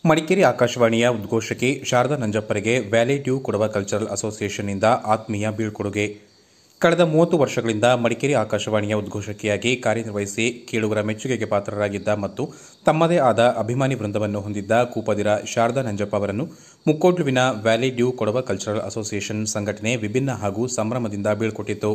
ಮಡಿಕೇರಿ ಆಕಾಶವಾಣಿಯ ಉದ್ಘೋಷಕಿ ಶಾರದಾ ನಂಜಪ್ಪರಿಗೆ ವ್ಯಾಲಿ ಡ್ಯೂ ಕೊಡವ ಕಲ್ಚರಲ್ ಅಸೋಸಿಯೇಷನ್ನಿಂದ ಆತ್ಮೀಯ ಬೀಳ್ಕೊಡುಗೆ ಕಳೆದ ಮೂವತ್ತು ವರ್ಷಗಳಿಂದ ಮಡಿಕೇರಿ ಆಕಾಶವಾಣಿಯ ಉದ್ಘೋಷಕಿಯಾಗಿ ಕಾರ್ಯನಿರ್ವಹಿಸಿ ಕೇಳುಗರ ಮೆಚ್ಚುಗೆಗೆ ಪಾತ್ರರಾಗಿದ್ದ ಮತ್ತು ತಮ್ಮದೇ ಆದ ಅಭಿಮಾನಿ ವೃಂದವನ್ನು ಹೊಂದಿದ್ದ ಕೂಪದಿರ ಶಾರದಾ ನಂಜಪ್ಪ ಅವರನ್ನು ಮುಕ್ಕೋಡ್ಲುವಿನ valley dew Kodava cultural association ಸಂಘಟನೆ ವಿಭಿನ್ನ ಹಾಗೂ ಸಂಭ್ರಮದಿಂದ ಬೀಳ್ಕೊಟ್ಟಿತು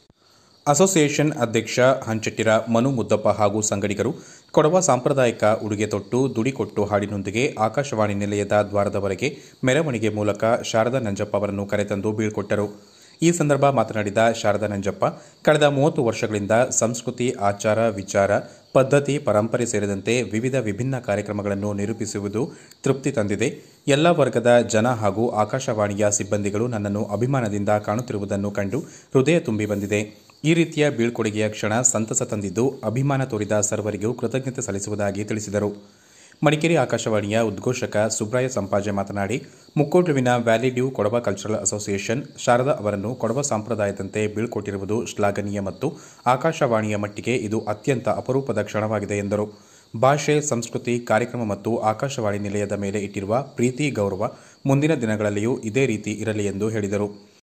ಅಸೋಸಿಯೇಷನ್ ಅಧ್ಯಕ್ಷ ಹಂಚೆಟ್ಟಿರ ಮನು ಮುದ್ದಪ್ಪ ಹಾಗೂ ಸಂಗಡಿಗರು ಕೊಡವ ಸಾಂಪ್ರದಾಯಿಕ ಉಡುಗೆ ತೊಟ್ಟು ದುಡಿಕೊಟ್ಟು ಹಾಡಿನೊಂದಿಗೆ ಆಕಾಶವಾಣಿ ನಿಲಯದ ದ್ವಾರದವರೆಗೆ ಮೆರವಣಿಗೆ ಮೂಲಕ ಶಾರದಾ ನಂಜಪ್ಪ ಅವರನ್ನು ಕರೆತಂದು ಬೀಳ್ಕೊಟ್ಟರು ಈ ಸಂದರ್ಭ ಮಾತನಾಡಿದ ಶಾರದಾ ನಂಜಪ್ಪ ಕಳೆದ ಮೂವತ್ತು ವರ್ಷಗಳಿಂದ ಸಂಸ್ಕೃತಿ ಆಚಾರ ವಿಚಾರ ಪದ್ಧತಿ ಪರಂಪರೆ ಸೇರಿದಂತೆ ವಿವಿಧ ವಿಭಿನ್ನ ಕಾರ್ಯಕ್ರಮಗಳನ್ನು ನಿರೂಪಿಸುವುದು ತೃಪ್ತಿ ತಂದಿದೆ ಎಲ್ಲ ವರ್ಗದ ಜನ ಹಾಗೂ ಆಕಾಶವಾಣಿಯ ಸಿಬ್ಬಂದಿಗಳು ನನ್ನನ್ನು ಅಭಿಮಾನದಿಂದ ಕಾಣುತ್ತಿರುವುದನ್ನು ಕಂಡು ಹೃದಯ ತುಂಬಿ ಬಂದಿದೆ ಈ ರೀತಿಯ ಬೀಳ್ಕೊಡುಗೆಯ ಕ್ಷಣ ಸಂತಸ ತಂದಿದ್ದು ಅಭಿಮಾನ ತೋರಿದ ಸರ್ವರಿಗೂ ಕೃತಜ್ಞತೆ ಸಲ್ಲಿಸುವುದಾಗಿ ತಿಳಿಸಿದರು ಮಡಿಕೇರಿ ಆಕಾಶವಾಣಿಯ ಉದ್ಘೋಷಕ ಸುಬ್ರಾಯ ಸಂಪಾಜೆ ಮಾತನಾಡಿ ಮುಕ್ಕೋಡ್ಲುವಿನ valley dew Kodava cultural association Sharada ಅವರನ್ನು ಕೊಡವ ಸಂಪ್ರದಾಯದಂತೆ ಬೀಳ್ಕೊಟ್ಟಿರುವುದು ಶ್ಲಾಘನೀಯ ಮತ್ತು ಆಕಾಶವಾಣಿಯ ಮಟ್ಟಿಗೆ ಇದು ಅತ್ಯಂತ ಅಪರೂಪದ ಕ್ಷಣವಾಗಿದೆ ಎಂದರು ಭಾಷೆ ಸಂಸ್ಕೃತಿ ಕಾರ್ಯಕ್ರಮ ಮತ್ತು ಆಕಾಶವಾಣಿ ನಿಲಯದ ಮೇಲೆ ಇಟ್ಟಿರುವ ಪ್ರೀತಿ ಗೌರವ ಮುಂದಿನ ದಿನಗಳಲ್ಲಿಯೂ ಇದೇ ರೀತಿ ಇರಲಿ ಎಂದು ಹೇಳಿದರು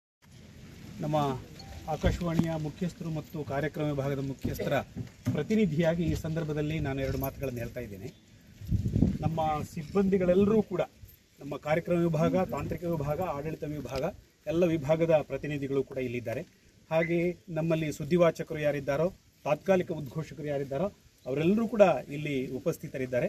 ನಮ್ಮ ಆಕಾಶವಾಣಿಯ ಮುಖ್ಯಸ್ಥರು ಮತ್ತು ಕಾರ್ಯಕ್ರಮ ವಿಭಾಗದ ಮುಖ್ಯಸ್ಥರ ಪ್ರತಿನಿಧಿಯಾಗಿ ಈ ಸಂದರ್ಭದಲ್ಲಿ ನಾನು ಎರಡು ಮಾತುಗಳನ್ನು ಹೇಳ್ತಾ ಇದ್ದೇನೆ ನಮ್ಮ ಸಿಬ್ಬಂದಿಗಳೆಲ್ಲರೂ ಕೂಡ ನಮ್ಮ ಕಾರ್ಯಕ್ರಮ ವಿಭಾಗ ತಾಂತ್ರಿಕ ವಿಭಾಗ ಆಡಳಿತ ವಿಭಾಗ ಎಲ್ಲ ವಿಭಾಗದ ಪ್ರತಿನಿಧಿಗಳು ಕೂಡ ಇಲ್ಲಿದ್ದಾರೆ ಹಾಗೆ ನಮ್ಮಲ್ಲಿ ಸುದ್ದಿವಾಚಕರು ಯಾರಿದ್ದಾರೋ ತಾತ್ಕಾಲಿಕ ಉದ್ಘೋಷಕರು ಯಾರಿದ್ದಾರೋ ಅವರೆಲ್ಲರೂ ಕೂಡ ಇಲ್ಲಿ ಉಪಸ್ಥಿತರಿದ್ದಾರೆ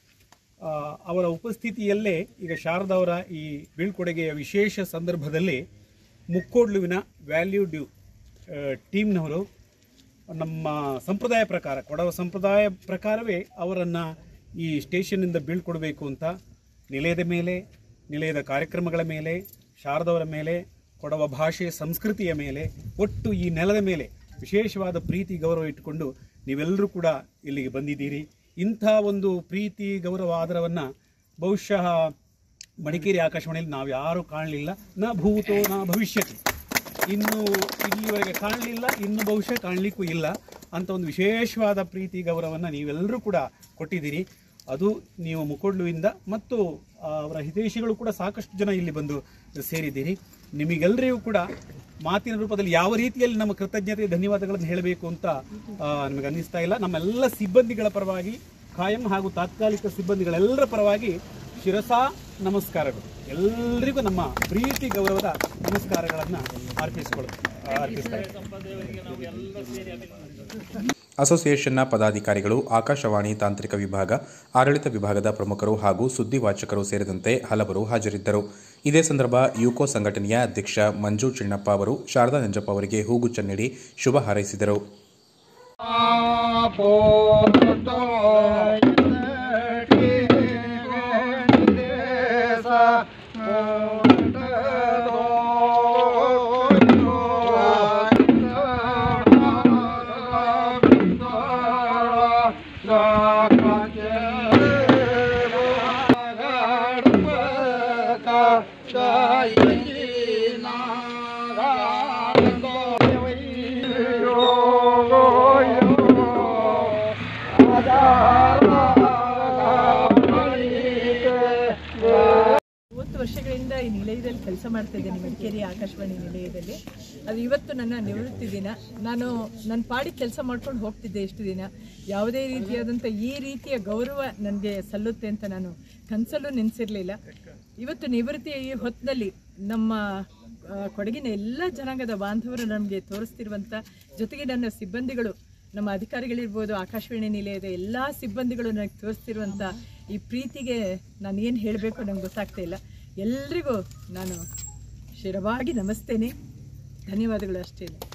ಆ, ಅವರ ಉಪಸ್ಥಿತಿಯಲ್ಲೇ ಈಗ ಶಾರದವರ ಈ ಬೀಳ್ಕೊಡುಗೆಯ ವಿಶೇಷ ಸಂದರ್ಭದಲ್ಲಿ ಮುಕ್ಕೋಡ್ಲುವಿನ ವ್ಯಾಲ್ಯೂ ಡ್ಯೂ ಆ, ಟೀಮ್ನವರು ನಮ್ಮ ಸಂಪ್ರದಾಯ ಪ್ರಕಾರ ಕೊಡವ ಸಂಪ್ರದಾಯ ಪ್ರಕಾರವೇ ಅವರನ್ನು ಈ ಸ್ಟೇಷನ್ನಿಂದ ಬೀಳ್ಕೊಡಬೇಕು ಅಂತ ನಿಲಯದ ಮೇಲೆ ನಿಲಯದ ಕಾರ್ಯಕ್ರಮಗಳ ಮೇಲೆ ಶಾರದವರ ಮೇಲೆ ಕೊಡವ ಭಾಷೆ ಸಂಸ್ಕೃತಿಯ ಮೇಲೆ ಒಟ್ಟು ಈ ನೆಲದ ಮೇಲೆ ವಿಶೇಷವಾದ ಪ್ರೀತಿ ಗೌರವ ಇಟ್ಟುಕೊಂಡು ನೀವೆಲ್ಲರೂ ಕೂಡ ಇಲ್ಲಿಗೆ ಬಂದಿದ್ದೀರಿ ಇಂಥ ಒಂದು ಪ್ರೀತಿ ಗೌರವ ಆದರವನ್ನು ಬಹುಶಃ ಮಡಿಕೇರಿ ಆಕಾಶವಾಣಿಯಲ್ಲಿ ನಾವು ಯಾರೂ ಕಾಣಲಿಲ್ಲ ನ ಭೂತೋ ನ ಭವಿಷ್ಯತಿ ಇನ್ನು ಇಲ್ಲಿವರೆಗೆ ಕಾಣಲಿಲ್ಲ ಇನ್ನು ಬಹುಶಃ ಕಾಣಲಿಕ್ಕೂ ಇಲ್ಲ ಅಂತ ಒಂದು ವಿಶೇಷವಾದ ಪ್ರೀತಿ ಗೌರವವನ್ನು ನೀವೆಲ್ಲರೂ ಕೂಡ ಕೊಟ್ಟಿದ್ದೀರಿ ಅದು ನೀವು ಮುಕೊಡ್ಲುವಿಂದ ಮತ್ತು ಆ, ಅವರ ಹಿತೈಷಿಗಳು ಕೂಡ ಸಾಕಷ್ಟು ಜನ ಇಲ್ಲಿ ಬಂದು ಸೇರಿದ್ದೀರಿ ನಿಮಗೆಲ್ಲರಿಗೂ ಕೂಡ ಮಾತಿನ ರೂಪದಲ್ಲಿ ಯಾವ ರೀತಿಯಲ್ಲಿ ನಮ್ಮ ಕೃತಜ್ಞತೆ ಧನ್ಯವಾದಗಳನ್ನು ಹೇಳಬೇಕು ಅಂತ ಆ, ನಮಗೆ ಅನ್ನಿಸ್ತಾ ಇಲ್ಲ ನಮ್ಮೆಲ್ಲ ಸಿಬ್ಬಂದಿಗಳ ಪರವಾಗಿ ಕಾಯಂ ಹಾಗೂ ತಾತ್ಕಾಲಿಕ ಸಿಬ್ಬಂದಿಗಳೆಲ್ಲರ ಪರವಾಗಿ ಶಿರಸಾ ನಮಸ್ಕಾರಗಳು ಎಲ್ಲರಿಗೂ ನಮ್ಮ ಪ್ರೀತಿ ಗೌರವದ ನಮಸ್ಕಾರಗಳನ್ನು ಅರ್ಪಿಸಿಕೊಳ್ಳ ಅರ್ಪಿಸ್ತಾ ಇದ್ದೀನಿ. ಅಸೋಸಿಯೇಷನ್ನ ಪದಾಧಿಕಾರಿಗಳು ಆಕಾಶವಾಣಿ ತಾಂತ್ರಿಕ ವಿಭಾಗ ಆಡಳಿತ ವಿಭಾಗದ ಪ್ರಮುಖರು ಹಾಗೂ ಸುದ್ದಿವಾಚಕರು ಸೇರಿದಂತೆ ಹಲವರು ಹಾಜರಿದ್ದರು ಇದೇ ಸಂದರ್ಭ ಯುಕೋ ಸಂಘಟನೆಯ ಅಧ್ಯಕ್ಷ ಮಂಜು ಚಿಣ್ಣಪ್ಪ ಅವರು ಶಾರದಾ ನಂಜಪ್ಪ ಅವರಿಗೆ ಹೂಗುಚ್ಚ ನೀಡಿ ಶುಭ ಹಾರೈಸಿದರು ಮೂವತ್ತು ವರ್ಷಗಳಿಂದ ಈ ನಿಲಯದಲ್ಲಿ ಕೆಲಸ ಮಾಡ್ತಾ ಇದ್ದೇನೆ ಮಡಿಕೇರಿ ಆಕಾಶವಾಣಿ ನಿಲಯದಲ್ಲಿ ಅದು ಇವತ್ತು ನನ್ನ ನಿವೃತ್ತಿ ದಿನ ನಾನು ನನ್ನ ಪಾಡಿ ಕೆಲಸ ಮಾಡ್ಕೊಂಡು ಹೋಗ್ತಿದ್ದೆ ಇಷ್ಟು ದಿನ ಯಾವುದೇ ರೀತಿಯಾದಂಥ ಈ ರೀತಿಯ ಗೌರವ ನನಗೆ ಸಲ್ಲುತ್ತೆ ಅಂತ ನಾನು ಕನಸಲ್ಲೂ ನೆನೆಸಿರಲಿಲ್ಲ ಇವತ್ತು ನಿವೃತ್ತಿಯ ಈ ಹೊತ್ತಿನಲ್ಲಿ ನಮ್ಮ ಆ, ಕೊಡಗಿನ ಎಲ್ಲ ಜನಾಂಗದ ಬಾಂಧವರು ನಮಗೆ ತೋರಿಸ್ತಿರುವಂಥ ಜೊತೆಗೆ ನನ್ನ ಸಿಬ್ಬಂದಿಗಳು ನಮ್ಮ ಅಧಿಕಾರಿಗಳಿರ್ಬೋದು ಆಕಾಶವಾಣಿ ನಿಲಯದ ಎಲ್ಲ ಸಿಬ್ಬಂದಿಗಳು ನನಗೆ ತೋರಿಸ್ತಿರುವಂಥ ಈ ಪ್ರೀತಿಗೆ ನಾನು ಏನು ಹೇಳಬೇಕು ನಂಗೆ ಗೊತ್ತಾಗ್ತಾ ಇಲ್ಲ ಎಲ್ರಿಗೂ ನಾನು ಶಿರವಾಗಿ ನಮಸ್ತೇನೆ ಧನ್ಯವಾದಗಳು ಅಷ್ಟೇ